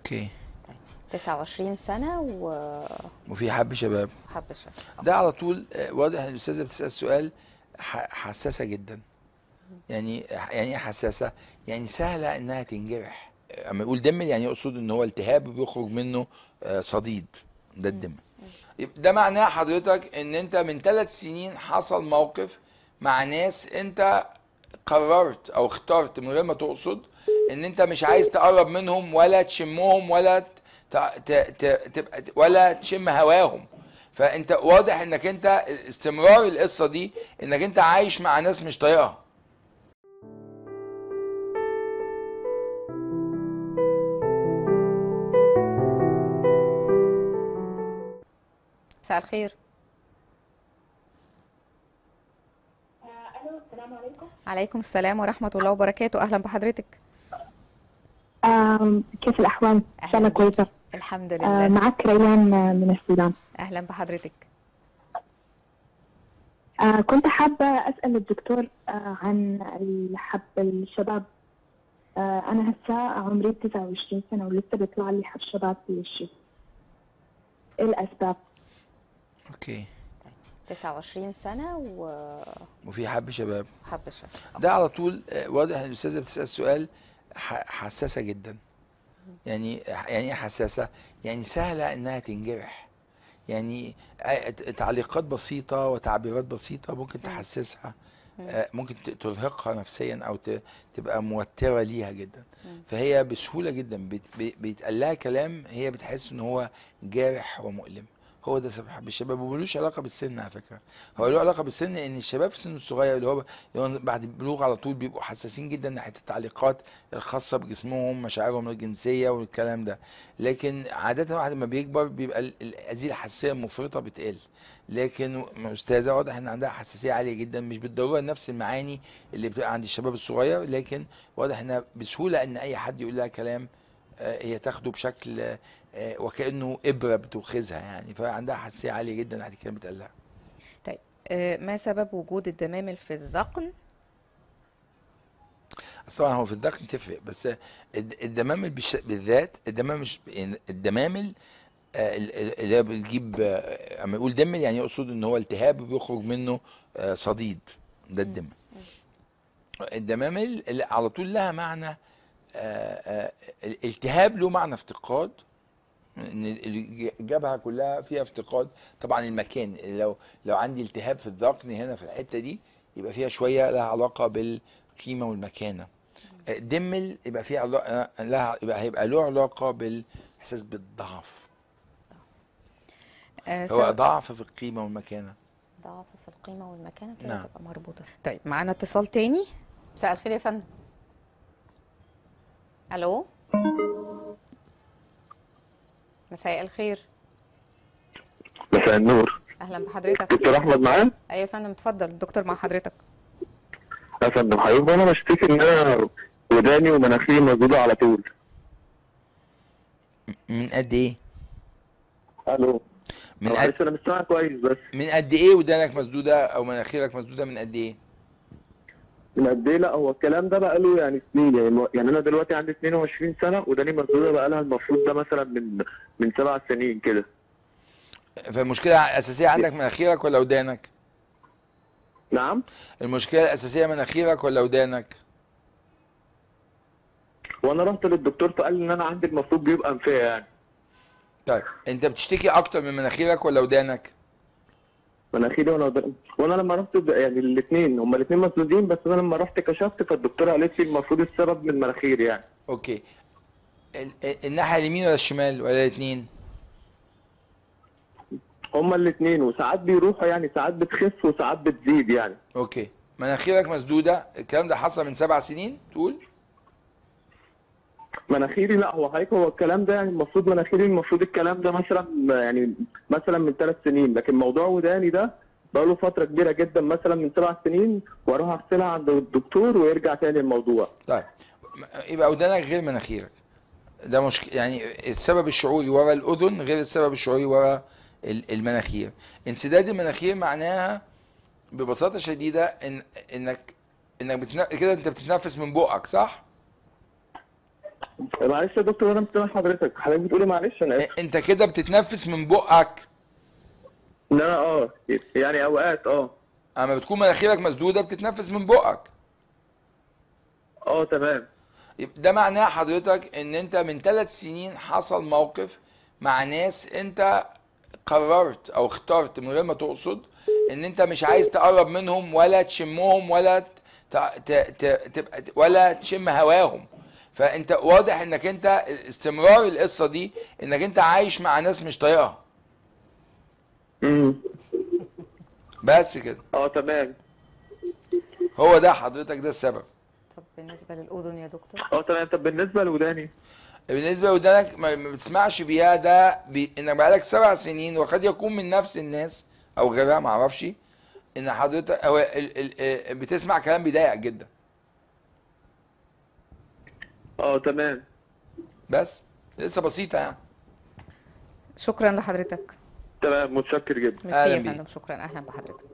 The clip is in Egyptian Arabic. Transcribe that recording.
اوكي 29 سنة وفي حب شباب وحب شباب ده على طول آه، واضح ان الاستاذه بتسال سؤال ح- حساسه جدا يعني يعني ايه حساسه يعني سهله انها تنجرح اما يقول دمل يعني يقصد ان هو التهاب بيخرج منه آه، صديد ده الدم يبقى ده معناه حضرتك ان انت من ثلاث سنين حصل موقف مع ناس انت قررت او اخترت من غير ما تقصد ان انت مش عايز تقرب منهم ولا تشمهم ولا ت... ت... ت... تبقى ولا تشم هواهم فانت واضح انك انت استمرار القصه دي انك انت عايش مع ناس مش طايقها مساء الخير الو السلام عليكم عليكم السلام ورحمة الله وبركاته أهلا بحضرتك آم، كيف الأحوال؟ إن شاء الله بيكي. كويسة الحمد آه، لله معك ريان آه، من السودان أهلا بحضرتك آه، كنت حابة أسأل الدكتور آه، عن الحب الشباب آه، أنا هسا عمري 29 سنة ولسه بيطلع لي حب شباب في وشي إيه الأسباب؟ اوكي 29 سنة وفي حب شباب وحب شباب ده على طول آه، واضح ان الاستاذه بتسال سؤال ح- حساسه جدا يعني يعني ايه حساسه يعني سهله انها تنجرح يعني آه، ت- تعليقات بسيطه وتعبيرات بسيطه ممكن تحسسها آه، ممكن ت- ترهقها نفسيا او ت- تبقى موتره ليها جدا فهي بسهوله جدا بيت- بي- بيتقال لها كلام هي بتحس ان هو جارح ومؤلم هو ده سبب حب الشباب وملوش علاقه بالسن على فكره هو له علاقه بالسن ان الشباب في السن الصغير اللي هو اللي هو بعد البلوغ على طول بيبقوا حساسين جدا ناحيه التعليقات الخاصه بجسمهم مشاعرهم الجنسيه والكلام ده لكن عاده واحد لما بيكبر بيبقى ال- ال- هذه الحساسيه المفرطه بتقل لكن استاذه واضح ان عندها حساسيه عاليه جدا مش بالضروره نفس المعاني اللي بتبقى عند الشباب الصغير لكن واضح انها بسهوله ان اي حد يقول لها كلام آه، هي تاخده بشكل آه، آه، وكانه ابره بتوخذها يعني فعندها حساسيه عاليه جدا ناحيه الكلام اللي بيتقال لها طيب آه، ما سبب وجود الدمامل في الذقن بس طبعا هو في الدقن تفرق بس الد- الدمامل بالش- بالذات الدمامل مش يعني الدمامل آه، ال- ال- اللي هي بتجيب آه، اما يقول دمل يعني يقصد ان هو التهاب بيخرج منه آه، صديد ده الدم الدمامل اللي على طول لها معنى آه، آه، الالتهاب له معنى افتقاد ان الج- الجبهه كلها فيها افتقاد طبعا المكان لو لو عندي التهاب في الذقن هنا في الحته دي يبقى فيها شويه لها علاقه بالقيمه والمكانه آه، دمل يبقى فيها علاقه لها يبقى هيبقى له علاقه بالاحساس بالضعف آه، هو سبب ضعف في القيمه والمكانه ضعف في القيمة والمكانة كده نعم. تبقى مربوطة طيب معانا اتصال تاني مساء الخير يا فندم الو مساء الخير مساء النور اهلا بحضرتك دكتور احمد معاه ايوه يا فندم اتفضل الدكتور مع حضرتك يا فندم حبيبي انا بشتكي ان انا وداني ومناخيري مسدوده على طول من قد ايه الو من معلش قد انا مش سامع كويس بس من قد ايه ودانك مسدوده او مناخيرك مسدوده من قد ايه من قد ايه لا هو الكلام ده بقى له يعني سنين يعني يعني انا دلوقتي عندي 22 سنه وداني مسدوده بقى لها المفروض ده مثلا من من سبع سنين كده فالمشكله الاساسيه عندك مناخيرك ولا ودانك نعم المشكله الاساسيه مناخيرك ولا ودانك وانا رحت للدكتور فقال لي ان انا عندي المفروض بيبقى انفيه يعني طيب انت بتشتكي اكتر من مناخيرك ولا ودانك مناخيري وانا وداني. وانا لما رحت ب- يعني الاثنين هما الاثنين مسدودين بس انا لما رحت كشفت فالدكتوره قالت لي المفروض السبب من مناخيري يعني اوكي ال- ال- الناحيه اليمين ولا الشمال ولا الاثنين هما الاثنين وساعات بيروحوا يعني ساعات بتخف وساعات بتزيد يعني اوكي مناخيرك مسدوده الكلام ده حصل من سبع سنين تقول مناخيري لا هو حضرتك هو الكلام ده يعني المفروض مناخيري المفروض الكلام ده مثلا يعني مثلا من ثلاث سنين لكن موضوع وداني ده بقاله فتره كبيره جدا مثلا من سبع سنين واروح اغسلها عند الدكتور ويرجع تاني الموضوع طيب م- يبقى ودانك غير مناخيرك ده مشكلة يعني السبب الشعوري ورا الأذن غير السبب الشعوري ورا ال- المناخير انسداد المناخير معناها ببساطة شديدة إن إنك إنك بتنا... كده أنت بتتنفس من بقك صح؟ معلش يا دكتور انا مش سامع حضرتك حضرتك بتقولي معلش انا اسف انت كده بتتنفس من بقك ان انا اه يعني اوقات اه اما بتكون مناخيرك مسدوده بتتنفس من بقك اه تمام يبقى ده معناه حضرتك ان انت من ثلاث سنين حصل موقف مع ناس انت قررت او اخترت من غير ما تقصد ان انت مش عايز تقرب منهم ولا تشمهم ولا ت... ت... ت... تبقى ولا تشم هواهم فانت واضح انك انت استمرار القصه دي انك انت عايش مع ناس مش طايقها امم بس كده اه تمام هو ده حضرتك ده السبب طب بالنسبة للأذن يا دكتور اه تمام طب بالنسبه لوداني بالنسبه لودانك ما ما بتسمعش بيها ده بي... انك بقالك سبع سنين وقد يكون من نفس الناس او غيرها ما اعرفش ان حضرتك هو ال... ال... ال... بتسمع كلام بيضايقك جدا اه تمام بس لسه بسيطه يعني شكرا لحضرتك تمام متشكر جدا ميرسي أهلا يا بيك. فندم شكرا أهلا بحضرتك